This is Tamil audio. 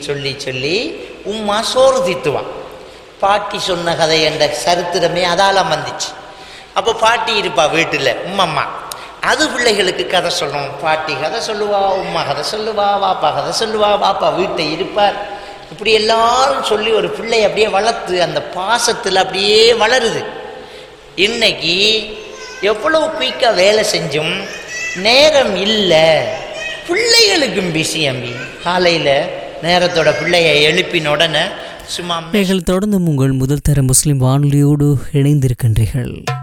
சொல்லி சொல்லி உம்மா சோறு தீத்துவான் பாட்டி சொன்ன கதை என்ற சரித்திரமே அதால வந்துச்சு அப்போ பாட்டி இருப்பா வீட்டில் உம்மம்மா அது பிள்ளைகளுக்கு கதை சொல்லும் பாட்டி கதை சொல்லுவா உம்மா கதை சொல்லுவா வாப்பா கதை சொல்லுவா வாப்பா வீட்டை இருப்பார் இப்படி எல்லாரும் சொல்லி ஒரு பிள்ளை அப்படியே வளர்த்து அந்த பாசத்தில் அப்படியே வளருது இன்னைக்கு எவ்வளவு குயிக்காக வேலை செஞ்சும் நேரம் இல்லை பிள்ளைகளுக்கும் பிஸி அம்பி காலையில் நேரத்தோட பிள்ளைய எழுப்பின உடனே சும்மா நீங்கள் தொடர்ந்து உங்கள் முதல் தர முஸ்லிம் வானொலியோடு இணைந்திருக்கின்றீர்கள்